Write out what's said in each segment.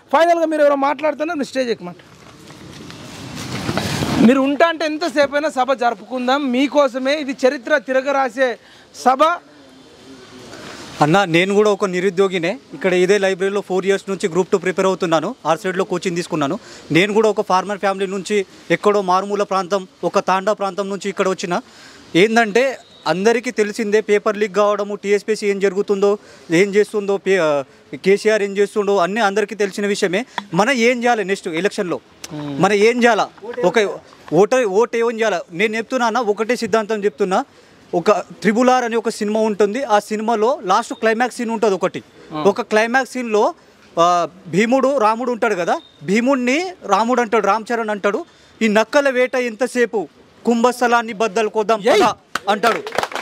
ఫైనల్గా మీరు ఎవరో మాట్లాడుతున్నారు మీరు స్టేజ్ ఎక్కమాట మీరు ఉంటా అంటే ఎంతసేపు అయినా సభ జరుపుకుందాం మీకోసమే ఇది చరిత్ర తిరగరాసే సభ అన్న నేను కూడా ఒక నిరుద్యోగినే ఇక్కడ ఇదే లైబ్రరీలో ఫోర్ ఇయర్స్ నుంచి గ్రూప్ టూ ప్రిపేర్ అవుతున్నాను ఆర్ సైడ్లో కోచింగ్ తీసుకున్నాను నేను కూడా ఒక ఫార్మర్ ఫ్యామిలీ నుంచి ఎక్కడో మారుమూల ప్రాంతం ఒక తాండా ప్రాంతం నుంచి ఇక్కడ వచ్చిన ఏంటంటే అందరికీ తెలిసిందే పేపర్ లీక్ కావడము టీఎస్పీసీ ఏం జరుగుతుందో ఏం చేస్తుందో పే కేసీఆర్ ఏం చేస్తుండో అన్నీ అందరికీ తెలిసిన విషయమే మనం ఏం చేయాలి నెక్స్ట్ ఎలక్షన్లో మనం ఏం చేయాలా ఒక ఓటర్ ఓట్ ఏం చేయాలా నేను చెప్తున్నా ఒకటే సిద్ధాంతం చెప్తున్నా ఒక త్రిబుల్ ఆర్ అనే ఒక సినిమా ఉంటుంది ఆ సినిమాలో లాస్ట్ క్లైమాక్స్ సీన్ ఉంటుంది ఒకటి ఒక క్లైమాక్స్ సీన్లో ఆ, భీముడు రాముడు ఉంటాడు కదా భీముడిని రాముడు అంటాడు రామ్ చరణ్ అంటాడు ఈ నక్కల వేట ఎంతసేపు కుంభస్థలాన్ని బద్దలు కొద్దాం పద అంటాడు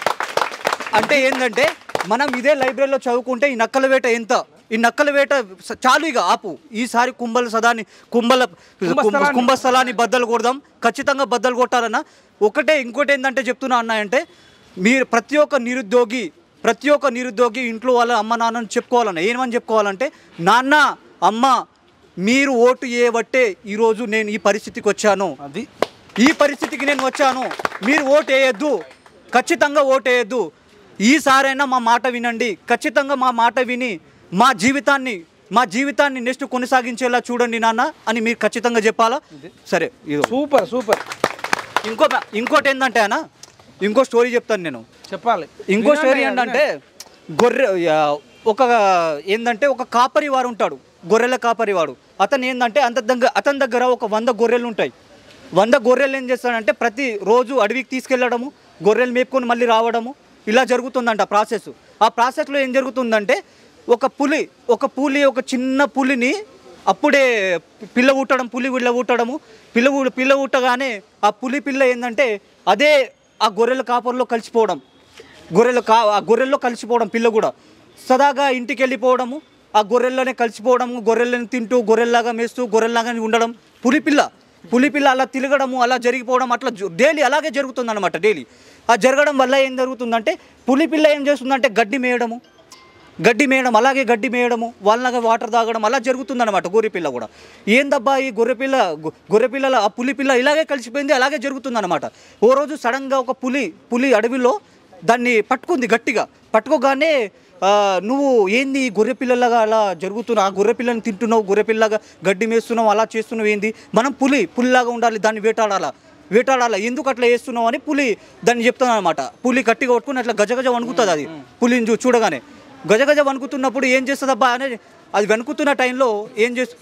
అంటే ఏంటంటే మనం ఇదే లైబ్రరీలో చదువుకుంటే ఈ నక్కల వేట ఎంత ఈ నక్కల వేట స- చాలు ఇక ఆపు ఈసారి కుంభల సదాన్ని కుంభల కుంభస్థలాన్ని. కుంభస్థలాన్ని బద్దలు కొడదాం ఖచ్చితంగా బద్దలు కొట్టాలన్న ఒకటే ఇంకోటి ఏంటంటే చెప్తున్నా అన్న అంటే మీరు ప్రతి ఒక్క నిరుద్యోగి ప్రతి ఒక్క నిరుద్యోగి ఇంట్లో వాళ్ళ అమ్మ నాన్నని చెప్పుకోవాలన్న ఏమని చెప్పుకోవాలంటే నాన్న అమ్మ మీరు ఓటు చేయబట్టే ఈరోజు నేను ఈ పరిస్థితికి వచ్చాను అది ఈ పరిస్థితికి నేను వచ్చాను మీరు ఓటు వేయద్దు ఖచ్చితంగా ఓటు వేయద్దు ఈసారైనా మా మాట వినండి ఖచ్చితంగా మా మాట విని మా జీవితాన్ని మా జీవితాన్ని నెక్స్ట్ కొనసాగించేలా చూడండి నాన్న అని మీరు ఖచ్చితంగా చెప్పాలా సరే ఇది సూపర్ సూపర్ ఇంకో ఇంకోటి ఏంటంటే అన్న ఇంకో స్టోరీ చెప్తాను నేను చెప్పాలి ఇంకో వినండి స్టోరీ అయ్యా, ఏంటంటే గొర్రె యా, ఒక ఏంటంటే ఒక కాపరి వారు ఉంటాడు గొర్రెల కాపరి వాడు అతను ఏంటంటే అంత దగ్గర అతని దగ్గర ఒక వంద గొర్రెలు ఉంటాయి వంద గొర్రెలు ఏం చేస్తాడంటే ప్రతి రోజు అడవికి తీసుకెళ్ళడము గొర్రెలు మేపుకొని మళ్ళీ రావడము ఇలా జరుగుతుందంట ప్రాసెస్ ఆ ప్రాసెస్లో ఏం జరుగుతుందంటే ఒక పులి ఒక పులి ఒక చిన్న పులిని అప్పుడే పిల్ల ఊట్టడం పులి విళ్ళ ఊట్టడము పిల్ల ఊ- పిల్ల ఊట్టగానే ఆ పులి పిల్ల ఏంటంటే అదే ఆ గొర్రెల కాపర్లో కలిసిపోవడం గొర్రెలు కా ఆ గొర్రెల్లో కలిసిపోవడం పిల్ల కూడా సదాగా ఇంటికి వెళ్ళిపోవడము ఆ గొర్రెల్లోనే కలిసిపోవడము గొర్రెలను తింటూ గొర్రెల్లాగా మేస్తూ గొర్రెల్లాగా ఉండడం పులిపిల్ల పులిపిల్ల అలా తిరగడము అలా జరిగిపోవడం అట్లా డైలీ అలాగే జరుగుతుంది అనమాట డైలీ ఆ జరగడం వల్ల ఏం జరుగుతుందంటే పులిపిల్ల ఏం చేస్తుందంటే గడ్డి మేయడము గడ్డి మేయడం అలాగే గడ్డి మేయడము వాళ్ళలాగా వాటర్ తాగడం అలా జరుగుతుందన్నమాట గొర్రెపిల్ల కూడా ఏందబ్బా ఈ గొర్రెపిల్ల గొ- గొర్రెపిల్లల ఆ పులి పిల్ల ఇలాగే కలిసిపోయింది అలాగే జరుగుతుందన్నమాట ఓ రోజు సడన్గా ఒక పులి పులి అడవిలో దాన్ని పట్టుకుంది గట్టిగా పట్టుకోగానే ఆ, నువ్వు ఏంది ఈ గొర్రెపిల్లలాగా అలా జరుగుతున్నా ఆ గొర్రెపిల్లని తింటున్నావు గొర్రెపిల్లగా గడ్డి మేస్తున్నావు అలా చేస్తున్నావు ఏంది మనం పులి పులిలాగా ఉండాలి దాన్ని వేటాడాలా వేటాడాలా ఎందుకు అట్లా చేస్తున్నావు అని పులి దాన్ని చెప్తాను అనమాట పులి గట్టిగా పట్టుకుని అట్లా గజగజ వణుకుతుంది అది పులిని చూ చూడగానే గజగజ వణుకుతున్నప్పుడు ఏం చేస్తుందబ్బా అనేది అది వణుకుతున్న టైంలో ఏం చేస్తు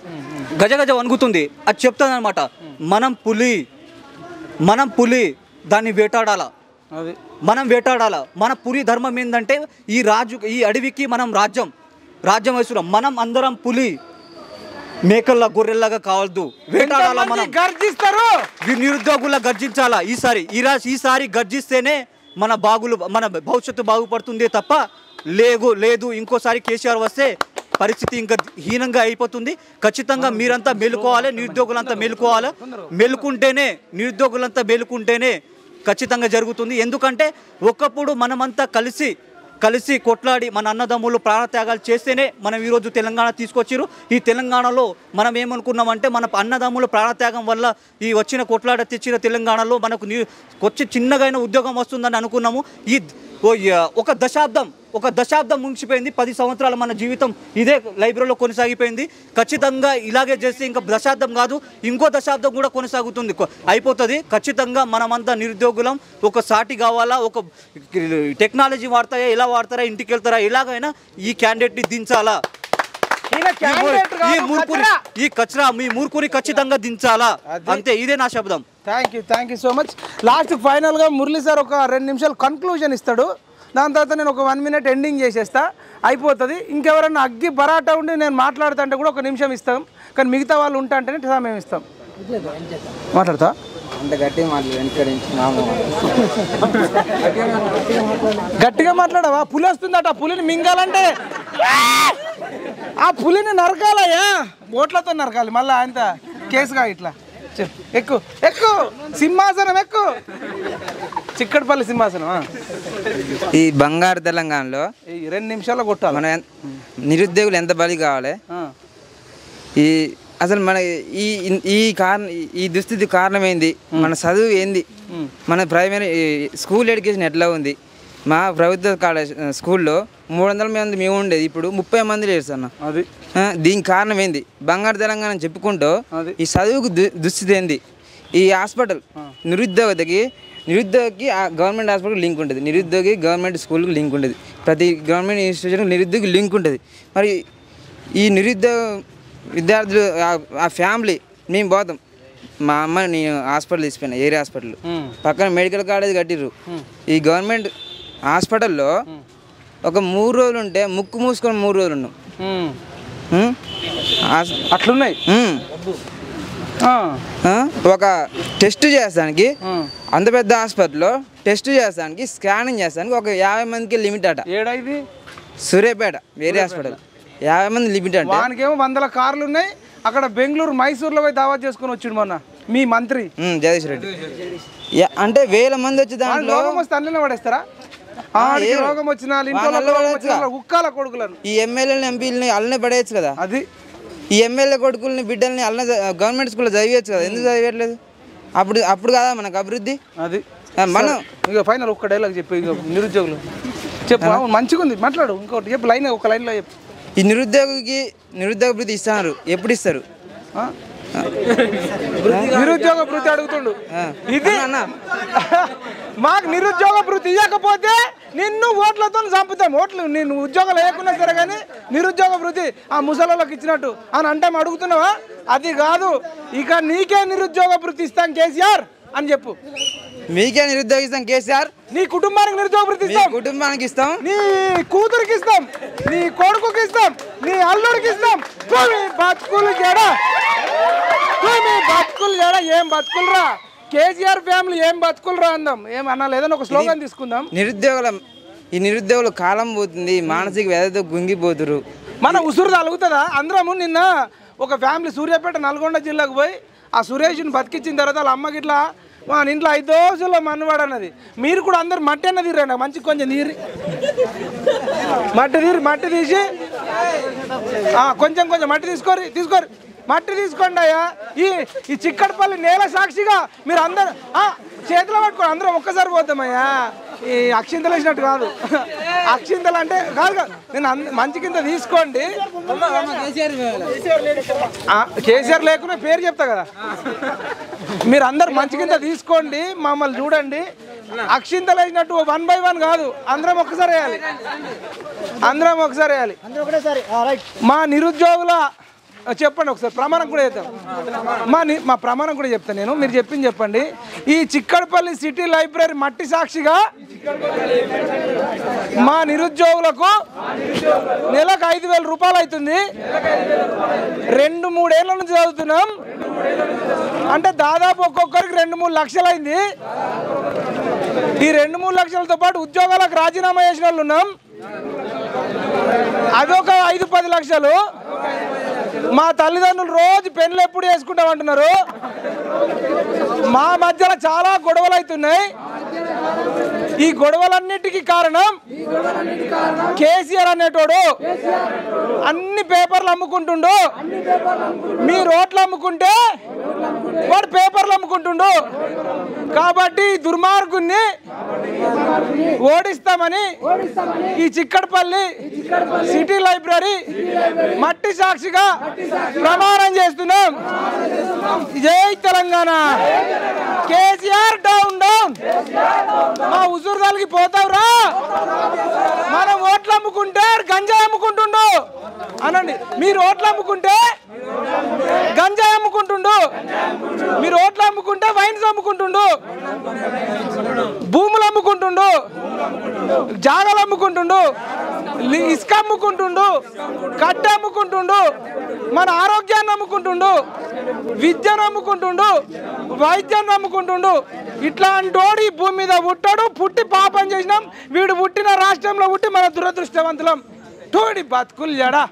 గజగజ వణుకుతుంది అది చెప్తుంది అనమాట మనం పులి మనం పులి దాన్ని వేటాడాలా అది మనం వేటాడాలా మన పురి ధర్మం ఏంటంటే ఈ రాజు ఈ అడవికి మనం రాజ్యం రాజ్యం వేస్తున్నాం మనం అందరం పులి మేకల్లా గొర్రెల్లాగా కావద్దు వేటాడాలా మనం ఎంతమంది గర్జిస్తారు వీ- నిరుద్యోగుల గర్జించాలా ఈసారి ఈ రా ఈసారి గర్జిస్తేనే మన బాగులు మన భవిష్యత్తు బాగుపడుతుంది తప్ప లేగు లేదు ఇంకోసారి కేసీఆర్ వస్తే పరిస్థితి ఇంకా హీనంగా అయిపోతుంది ఖచ్చితంగా మీరంతా మేలుకోవాలి నిరుద్యోగులంతా మేలుకోవాలి మేలుకుంటేనే నిరుద్యోగులంతా మేలుకుంటేనే ఖచ్చితంగా జరుగుతుంది ఎందుకంటే ఒకప్పుడు మనమంతా కలిసి కలిసి కొట్లాడి మన అన్నదమ్ములు ప్రాణత్యాగాలు చేస్తేనే మనం ఈరోజు తెలంగాణ తీసుకొచ్చారు ఈ తెలంగాణలో మనం ఏమనుకున్నామంటే మన అన్నదమ్ముల ప్రాణత్యాగం వల్ల ఈ వచ్చిన కొట్లాడ తెచ్చిన తెలంగాణలో మనకు నీ వచ్చి చిన్నగైన ఉద్యోగం వస్తుందని అనుకున్నాము ఈ ఓ య- ఒక దశాబ్దం ఒక దశాబ్దం ముగిసిపోయింది పది సంవత్సరాల మన జీవితం ఇదే లైబ్రరీలో కొనసాగిపోయింది ఖచ్చితంగా ఇలాగే చేస్తే ఇంకా దశాబ్దం కాదు ఇంకో దశాబ్దం కూడా కొనసాగుతుంది కొ- అయిపోతుంది ఖచ్చితంగా మనమంతా నిరుద్యోగులం ఒక సాటి కావాలా ఒక టెక్నాలజీ వాడతాయా ఎలా వాడతారా ఇంటికి వెళ్తారా ఎలాగైనా ఈ క్యాండిడేట్ని దించాలా ఈయన ఈ candidate మూర్- ఈ కాదు, మూర్ఖుని కచరా. ఈ కచరా మీ మూర్ఖుని ఖచ్చితంగా దించాలా అది. అంతే ఇదే నా శబ్దం thank you thank you so much last ఫైనల్గా మురళి సార్ ఒక రెండు నిమిషాలు కన్క్లూజన్ ఇస్తాడు దాని తర్వాత నేను ఒక వన్ మినిట్ ఎండింగ్ చేసేస్తా అయిపోతుంది ఇంకెవరన్నా అగ్గి బరాటా ఉండి నేను మాట్లాడుతుంటే కూడా ఒక నిమిషం ఇస్తాం కానీ మిగతా వాళ్ళు ఉంటా అంటేనే సమయం ఇస్తాం మాట్లాడతా అంత గట్టిగా మాట్లాడు వెనకడి నుంచి మామ గట్టిగా మాట్లాడవా పులి వస్తుందట ఆ పులిని మింగాలంటే ఆ పులిని నరకాలయ్యా ఓట్లతో నరకాలి మళ్ళీ ఆయన కేసుగా ఇట్లా చెప్పు ఎక్కు ఎక్కు సింహాసనం ఎక్కు చిక్కడపల్లి సింహాసనం ఆ. ఈ బంగారు తెలంగాణలో ఈ రెండు నిమిషాల్లో కొట్టాలి మన ఎన్- నిరుద్యోగులు ఎంత బలి కావాలి ఆ. ఈ అసలు మన ఈ ఈ కారణం ఈ దుస్థితి కారణం ఏంది మన చదువు ఏంది మన ప్రైమరీ ఈ స్కూల్ ఎడ్యుకేషన్ ఎట్లా ఉంది మా ప్రభుత్వ కాలేజ్ స్కూల్లో మూడు వందల మంది మేము ఉండేది ఇప్పుడు ముప్పై మంది లేరు అన్న అది ఆ, దీనికి కారణం ఏంది బంగారు తెలంగాణ అని చెప్పుకుంటూ అది. ఈ చదువుకు దు- దుస్థితి ఏంది ఈ హాస్పిటల్ నిరుద్యోగతకి నిరుద్యోగికి ఆ గవర్నమెంట్ హాస్పిటల్ లింక్ ఉంటుంది నిరుద్యోగి గవర్నమెంట్ స్కూల్కి లింక్ ఉంటుంది ప్రతి గవర్నమెంట్ ఇన్స్టిట్యూషన్కి నిరుద్యోగి లింక్ ఉంటుంది మరి ఈ నిరుద్యోగ విద్యార్థులు ఆ- ఆ ఫ్యామిలీ మేము పోతాం మా అమ్మ నేను హాస్పిటల్ తీసిపోయినా ఏరియా హాస్పిటల్ ఉమ్. పక్కన మెడికల్ కాలేజ్ కట్టిర్రు ఈ గవర్నమెంట్ హాస్పిటల్లో ఒక మూడు రోజులు ఉంటే ముక్కు మూసుకొని మూడు రోజులు ఉన్నాం ఉమ్. ఉం? హాస్- అట్లున్నాయి ఉం. ఆ. ఆ? ఒక టెస్ట్ చేస్తానికి ఉం. అంత పెద్ద హాస్పిటల్లో టెస్ట్ చేస్తానికి స్కానింగ్ చేస్తానికి ఒక యాభై మందికి లిమిట్ అట ఏడా ఇది సూర్యాపేట వేరే హాస్పిటల్ యాభై మంది లిమిట్ అంటే వానికేమో వందల కార్లు ఉన్నాయి అక్కడ బెంగళూరు మైసూర్లో పోయి దావా చేసుకొని వచ్చిండు మొన్న మీ మంత్రి ఉం, జగదీష్ రెడ్డి యా- అంటే వేల మంది వచ్చి వానికి దాంట్లో రోగం వస్తే అన్నీ పడేస్తారా ఆడికి ఏం? రోగం వచ్చిన వాళ్ళ ఇంట్లో వాళ్ళ రోగం పడేయచ్చుగా. వచ్చిన వాళ్ళ ఉక్కాల కొడుకులను ఈ ఎమ్మెల్యేలని ఎంపీలని అల్లనే పడేయచ్చు కదా అది ఈ ఎమ్మెల్యే కొడుకుల్ని బిడ్డల్ని అల్ల గవర్నమెంట్ స్కూల్లో చదివచ్చు కదా ఎందుకు చదివేయట్లేదు అప్పుడు అప్పుడు కదా మనకు అభివృద్ధి అది ఆ, మనం ఇక ఫైనల్ ఒక్క డైలాగ్ చెప్పు ఇక నిరుద్యోగులు చెప్పు అవును, మంచిగా ఉంది మాట్లాడు ఇంకోటి చెప్పు లైన్ ఒక లైన్లో చెప్పు ఈ నిరుద్యోగికి నిరుద్యోగ భృతి ఇస్తున్నారు ఎప్పుడు ఇస్తారు ఆ? నిరుద్యోగ భృతి అడుగుతుండు ఆ. ఇది అన్న, మాకు నిరుద్యోగ భృతి ఇవ్వకపోతే నిన్ను ఓట్లతో చంపుతాం ఓట్లు నేను ఉద్యోగాలు లేకున్నా సరే కానీ నిరుద్యోగ భృతి ఆ ముసలోళ్ళకి ఇచ్చినట్టు అని అంటే అడుగుతున్నావా అది కాదు ఇక నీకే నిరుద్యోగ భృతి ఇస్తాం కేసీఆర్ అని చెప్పు మీకే నిరుద్యోగిస్తాం కేసీఆర్ నీ కుటుంబానికి నిరుద్యోగ భృతి మీ ఇస్తాం కుటుంబానికి ఇస్తాం నీ కూతురికి ఇస్తాం నీ కొడుకుకి ఇస్తాం నీ అల్లుడికి ఇస్తాం భూమి బతుకులు జడ భూమి బతుకులు జడ ఏం బతుకులురా కేసీఆర్ ఫ్యామిలీ ఏం బతుకులురా అందాం ఏం అన్నా లేదని ఒక స్లోగన్ తీసుకుందాం నిరుద్యోగుల ఈ నిరుద్యోగుల కాలం పోతుంది మానసిక వ్యధతో గుంగిపోతురు మన ఉసురు తలుగుతుందా అందరము నిన్న ఒక ఫ్యామిలీ సూర్యాపేట నల్గొండ జిల్లాకు పోయి ఆ సురేష్ని బతికించిన తర్వాత వాళ్ళ అమ్మకి ఇట్లా మా ఇంట్లో ఐదు రోజుల్లో మన్నువాడు అన్నది మీరు కూడా అందరు మట్టి అన్నది తీరండి మంచి కొంచెం తీరి మట్టి తీరి మట్టి తీసి ఆ, కొంచెం కొంచెం మట్టి తీసుకోరి తీసుకోరి మట్టి తీసుకోండి అయ్యా ఈ ఈ చిక్కడపల్లి నేల సాక్షిగా మీరు అందరు ఆ, చేతిలో పట్టుకోండి అందరం ఒక్కసారి పోతామయ్యా ఈ అక్షింతలు వేసినట్టు కాదు అక్షింతలు అంటే కాదు కాదు నేను అంద- మంచి కింద తీసుకోండి ఆ, కేసీఆర్ లేకున్నా పేరు చెప్తా కదా మీరు అందరు మంచి కింద తీసుకోండి మమ్మల్ని చూడండి అక్షింతలు వేసినట్టు వన్ బై వన్ కాదు అందరం ఒక్కసారి వేయాలి అందరం ఒకసారి వేయాలి మా నిరుద్యోగుల చెప్పండి ఒకసారి ప్రమాణం కూడా చేద్దాం మా ని- మా ప్రమాణం కూడా చెప్తాను నేను మీరు చెప్పింది చెప్పండి ఈ చిక్కడపల్లి సిటీ లైబ్రరీ మట్టి సాక్షిగా మా నిరుద్యోగులకు నెలకు ఐదు వేల రూపాయలు అవుతుంది రెండు మూడేళ్ల నుంచి చదువుతున్నాం అంటే దాదాపు ఒక్కొక్కరికి రెండు మూడు లక్షలు అయింది ఈ రెండు మూడు లక్షలతో పాటు ఉద్యోగాలకు రాజీనామా చేసిన వాళ్ళు ఉన్నాం అదొక ఐదు పది లక్షలు మా తల్లిదండ్రులు రోజు పెన్నులు ఎప్పుడు వేసుకుంటాం అంటున్నారు మా మధ్యలో చాలా గొడవలు అవుతున్నాయి ఈ గొడవలన్నిటికీ కారణం కేసీఆర్ అనేటోడు అన్ని పేపర్లు అమ్ముకుంటుండు మీ రోడ్లు అమ్ముకుంటే వాడు పేపర్లు అమ్ముకుంటుండు కాబట్టి ఈ దుర్మార్గుణ్ణి ఓడిస్తామని ఈ చిక్కడపల్లి సిటీ లైబ్రరీ మట్టి సాక్షిగా ప్రమాణం చేస్తున్నాం జై తెలంగాణ కేసీఆర్ డౌన్ డౌన్ మా ఉసురు తలిగి పోతావురా మనం ఓట్లు అమ్ముకుంటే గంజాయి అమ్ముకుంటుండు అనండి మీరు ఓట్లు అమ్ముకుంటే గంజాయి అమ్ముకుంటుండు మీరు ఓట్లు అమ్ముకుంటే వైన్స్ అమ్ముకుంటుండు భూములు అమ్ముకుంటుండు జాగాలు అమ్ముకుంటుండు లి- ఇసుక అమ్ముకుంటుండు కట్ట అమ్ముకుంటుండు మన ఆరోగ్యాన్ని అమ్ముకుంటుండు విద్యను అమ్ముకుంటుండు వైద్యాన్ని అమ్ముకుంటుండు ఇట్లాంటి వాడు ఈ భూమి మీద పుట్టాడు పుట్టి పాపం చేసినాం వీడు పుట్టిన రాష్ట్రంలో పుట్టి మన దురదృష్టవంతులం తోడి బతుకులు జడా